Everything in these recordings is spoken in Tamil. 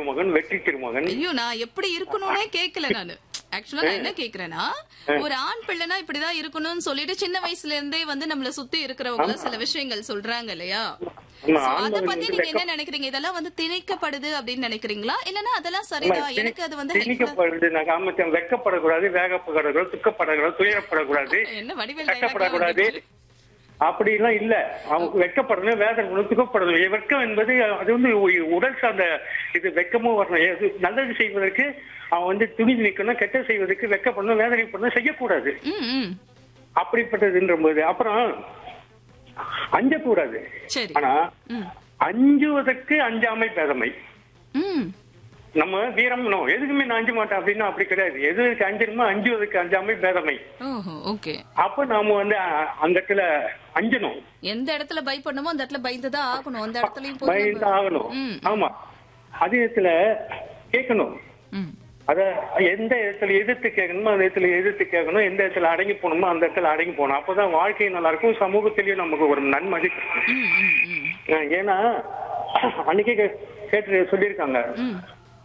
திருமகன் வெற்றி திருமகன் ஐயோ நான் எப்படி இருக்கணும்னே கேக்கல நானு ஆக்சுவலா நான் என்ன கேக்குறேன்னா ஒரு ஆண் பிள்ளைனா இப்படிதான் இருக்கணும்னு சொல்லிட்டு சின்ன வயசுல இருந்தே வந்து நம்மள சுத்தி இருக்கிறவங்க சில விஷயங்கள் சொல்றாங்க இல்லையா ஆமா, So, ஆண் அத மகன் பத்தி வந்து நீங்க என்ன நினைக்கிறீங்க இதெல்லாம் வந்து திணிக்கப்படுது அப்படின்னு நினைக்கிறீங்களா இல்லனா அதெல்லாம் சரிதான் எனக்கு அது வந்து helpful-ஆ- திணிக்கப்படுது நான் காமிச்சேன் வெக்கப்படக்கூடாது வேகப்படக்கூடாது துக்கப்படக்கூடாது துயரப்படக்கூடாது என்ன வடிவேல் கஷ்டப்படக்கூடாது dialogue-லாம் அப்படி எல்லாம் இல்ல அவங்க வெக்கப்படணும் வேதனை துக்கப்படணும் வெக்கம் என்பது அது வந்து உ- உடல் சார்ந்த இது வெக்கமும் வரணும் எது நல்லது செய்வதற்கு அவன் வந்து துணிஞ்சு நிக்கணும் கெட்ட செய்வதற்கு வெக்கப்படணும் வேதனைப்படணும் செய்யக்கூடாது ம், ம். அப்படிப்பட்டதுன்ற போது அப்புறம் அஞ்சக்கூடாது சரி ஆனா ம். அஞ்சுவதற்கு அஞ்சாமை பேதமை ம். நம்ம வீரம் நோ, எதுக்குமே நான் அஞ்ச மாட்டேன் அப்படின்னா அப்படி கிடையாது எதுக்கு அஞ்சணுமோ அஞ்சுவதற்கு அஞ்சாமை பேதமை ஓஹோ ஓகே அப்ப நாம வந்து அ- அந்த இடத்துல அஞ்சணும் எந்த இடத்துல பயப்படணுமோ அந்த இடத்துல பயந்துதான் ஆகணும் அந்த இடத்துலயும் போய் பயந்து நம்ம- ஆகணும் ம். ஆமா அதே இடத்துல கேட்கணும் ம். அத எந்த இடத்துல எதிர்த்து கேட்கணுமோ அந்த இடத்துல எதிர்த்து கேட்கணும் எந்த இடத்துல அடங்கி போகணுமோ அந்த இடத்துல அடங்கி போகணும் அப்பதான் வாழ்க்கை நல்லா இருக்கும் சமூகத்திலயும் நமக்கு ஒரு நன்மதி கிடைக்கும். ம், ம், ம். அஹ் ஏன்னா அன்னைக்கே கே- கேட்டு சொல்லியிருக்காங்க ம்.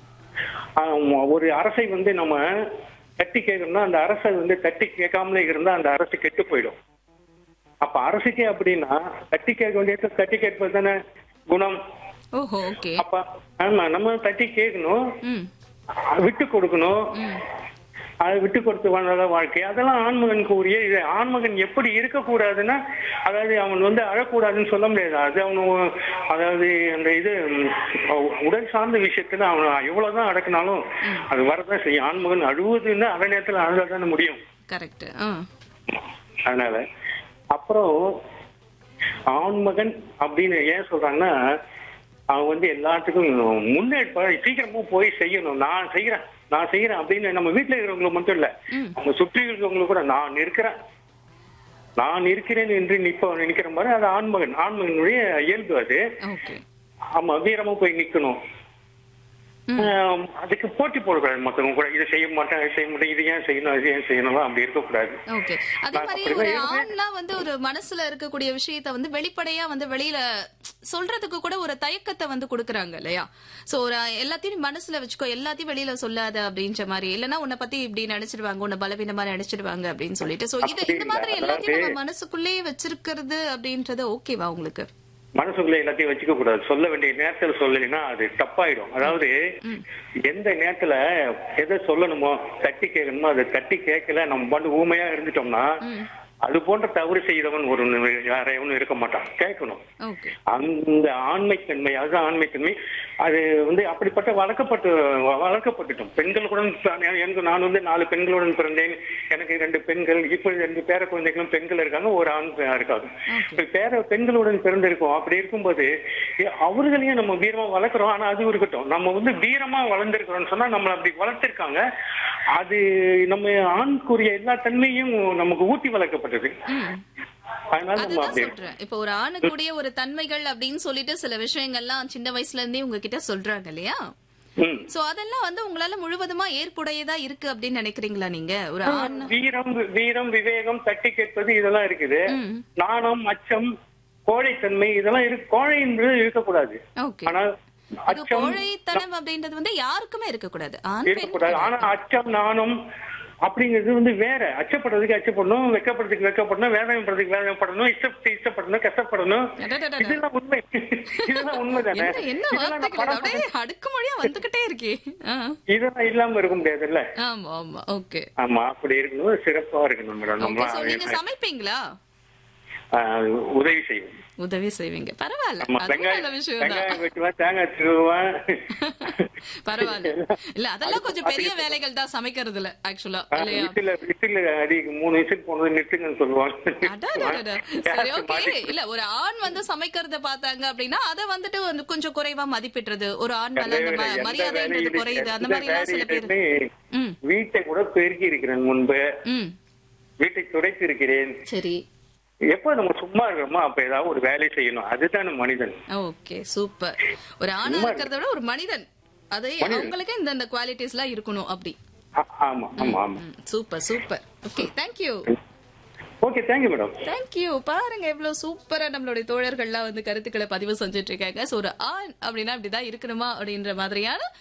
ஆஹ் ஒரு அரசை வந்து நம்ம தட்டி கேட்கணும்னா அந்த அரசை வந்து தட்டி கேட்காமலே இருந்தா அந்த அரசு கெட்டு போயிடும் அப்ப அரசுக்கே அப்படின்னா தட்டி கேட்க வேண்டியது தட்டி கேட்பது தானே குணம் ஓஹோ ஓகே அப்ப ஆமா நம்ம தட்டி கேட்கணும் ம் விட்டு கொடுக்கணும் ம் அது விட்டு கொடுத்து வாழ்ந்த வாழ்க்கை அதெல்லாம் ஆண்மகனுக்கு உரிய இது ஆண்மகன் எப்படி இருக்கக்கூடாதுன்னா அதாவது அவன் வந்து அழக்கூடாதுன்னு சொல்ல முடியாது அது அவனு அதாவது அந்த இது ம், உடல் சார்ந்த விஷயத்துல அவன் எவ்வளவுதான் அடக்கினாலும் அது வரதான் செய்யும் ஆண்மகன் அழுவதுன்னா அந்த நேரத்துல அழுதாதானே முடியும் கரெக்ட் ஆ அதனால அப்புறம் ஆண்மகன் அப்படின்னு ஏன் சொல்றாங்கன்னா அவன் வந்து எல்லாத்துக்கும் முன்னேற்ப சீக்கிரமா போய் செய்யணும் நான் செய்யறேன் நான் செய்யறேன் அப்படின்னு நம்ம வீட்டுல இருக்கிறவங்களுக்கு மட்டும் இல்ல ம். அவங்க சுற்றி இருக்கிறவங்களுக்கு கூட நான் இருக்கிறேன் நான் இருக்கிறேன் என்று நிப்ப நிக்கிற மாதிரி அது ஆண்மகன் ஆண்மகனுடைய இயல்பு அது ஓகே ஆமா வீரமா போய் நிக்கணும் ஆம், அதுக்கு போட்டி போடக்கூடாது மத்தவங்க கூட இதை செய்ய மாட்டேன் அதை செய்ய மாட்டேன் இது ஏன் செய்யணும் அது ஏன் செய்யணும் அப்படி இருக்கக்கூடாது ஓகே அதே நான் மாதிரி அப்படிதான் ஒரு இருக்கேன். ஆண்லாம் வந்து ஒரு மனசுல இருக்கக்கூடிய விஷயத்த வந்து வெளிப்படையா வந்து வெளியில சொல்றதுக்கு கூட ஒரு தயக்கத்தை வந்து கொடுக்கறாங்க இல்லையா சோ ஒரு எல்லாத்தையும் நீ மனசுல வச்சுக்கோ எல்லாத்தையும் வெளியில சொல்லாத அப்படின்ற மாதிரி இல்லனா உன்னை பத்தி இப்படி நினைச்சிடுவாங்க உன்னை பலவீனமா நினைச்சிடுவாங்க அப்படின்னு சொல்லிட்டு சோ இது இந்த மாதிரி எல்லாத்தையும் நம்ம மனசுக்குள்ளேயே வச்சிருக்கிறது அப்படின்றது ஓகேவா உங்களுக்கு மனசுக்குள்ள எல்லாத்தையும் வச்சுக்க கூடாது சொல்ல வேண்டிய நேரத்துல சொல்லலைன்னா அது தப்பாயிடும் அதாவது எந்த நேரத்துல எதை சொல்லணுமோ தட்டி கேட்கணுமோ அதை தட்டி கேட்கல நம்ம பாட்டு ஊமையா இருந்துட்டோம்னா அது போன்ற தவறு செய்தவன் ஒரு யாரையும் இருக்க மாட்டான் கேட்கணும் ஓகே அந்த ஆண்மைத்தன்மை அதுதான் ஆண்மைத்தன்மை அது வந்து அப்படிப்பட்ட வளர்க்கப்பட்டு வளர்க்கப்பட்டுட்டோம் பெண்கள் கூட எனக்கு நான் வந்து நாலு பெண்களுடன் பிறந்தேன் எனக்கு ரெண்டு பெண்கள் இப்ப ரெண்டு பேர குழந்தைகளும் பெண்கள் இருக்காங்க ஒரு ஆண் இருக்காங்க இப்ப பேர பெண்களுடன் பிறந்திருக்கோம் அப்படி இருக்கும்போது எ- அவர்களையும் நம்ம வீரமா வளர்க்குறோம் ஆனா அது இருக்கட்டும் நம்ம வந்து வீரமா வளர்ந்துருக்கிறோம்னு சொன்னா நம்மள அப்படி வளர்த்திருக்காங்க அது நம்ம ஆண்குரிய எல்லா தன்மையும் நமக்கு ஊட்டி வளர்க்கப்பட்டது ம் அதனால நம்ம அதுதான் அப்படி சொல்றேன் இப்ப ஒரு ஆணுக்குடைய ஒரு தன்மைகள் அப்படின்னு சொல்லிட்டு சில விஷயங்கள்லாம் சின்ன வயசுல இருந்தே உங்ககிட்ட சொல்றாங்க இல்லையா ம் சோ அதெல்லாம் வந்து உங்களால முழுவதுமா ஏற்புடையதா இருக்கு அப்படின்னு நினைக்கிறீங்களா நீங்க ஒரு ஆண் வீரம் வீரம் விவேகம் தட்டி கேட்பது இதெல்லாம் இருக்குது ம். நாணம் அச்சம் கோழைத்தன்மை இதெல்லாம் இருக்கு கோழை என்பது இருக்கக்கூடாது ஓகே ஆனால் இது அச்சம் கோழைத்தனம் அப்படின்றது வந்து யாருக்குமே இருக்கக்கூடாது ஆண் பெண் இருக்கக்கூடாது ஆனா அச்சம் நாணம் அப்படிங்கிறது வந்து வேற அச்சப்படுறதுக்கு அச்சப்படணும் வெக்கப்படுறதுக்கு வெக்கப்படணும் வேதனைப்படுறதுக்கு வேதனைப்படணும் இஷ்டப்பட்டு இஷ்டப்படணும் கஷ்டப்படணும் அடடடடட. இதெல்லாம் உண்மை இதெல்லாம் உண்மைதானே என்ன என்ன இதெல்லாம் நான் வார்த்தைகள் படம் அப்படியே அடுக்குமொழியா வந்துகிட்டே இருக்கே ஆ. இதெல்லாம் இல்லாம இருக்க முடியாதுல்ல ஆமா ஆமா ஓகே ஆமா அப்படி இருக்கணும் சிறப்பா இருக்கணும் மேடம் ஓகே சோ நீங்க நம்ம சமைப்பீங்களா ஆஹ், உதவி செய்வோம் உதவி செய்வீங்க பரவாயில்ல ஆமா, அது நல்ல வெங்காயம் விஷயம் தான் வெங்காயம் வெட்டுவேன் தேங்காய் திருவேன் பரவாயில்ல இல்ல அதெல்லாம் கொஞ்சம் பெரிய வேலைகள் தான் சமைக்கிறதுல ஆக்சுவலா இல்லையா விசில விசில் அடி மூணு விசில் போனது நிறுத்துங்கன்னு அடடடட. சரி ஓகே சொல்லுவாங்க இல்ல ஒரு ஆண் வந்து சமைக்கிறத பார்த்தாங்க அப்படின்னா அத வந்துட்டு வந்து கொஞ்சம் குறைவா மதிப்பிடுறது ஒரு ஆண் மேல அந்த ம- எந்த மரியாதைன்றது வேலையும் குறையுது அந்த எந்த மாதிரி எல்லாம் சில பேர் வேலையிலுமே ம் வீட்டை கூட பெருக்கி இருக்கிறேன் முன்பு ம் வீட்டை துடைத்து இருக்கிறேன் சரி எப்ப நம்ம சும்மா இருக்கிறோமோ அப்ப ஏதாவது ஒரு வேலை செய்யணும் அதுதானே மனிதன் ஓகே சூப்பர் ஒரு ஆணா இருக்கிறத விட ஒரு மனிதன் அது அவங்களுக்கு இந்த இந்த குவாலிட்டிஸ் எல்லாம் இருக்கணும் அப்படி ஆ- ஆமா ஆமா ஆமா super super okay thank you okay thank you madam thank you பாருங்க எவ்வளவு சூப்பரா நம்மளுடைய தோழர்கள்லாம் வந்து கருத்துக்களை பதிவு செஞ்சுட்டு இருக்காங்க சோ ஒரு ஆண் அப்படின்னா அப்படிதான் இருக்கணுமா அப்படின்ற மாதிரியான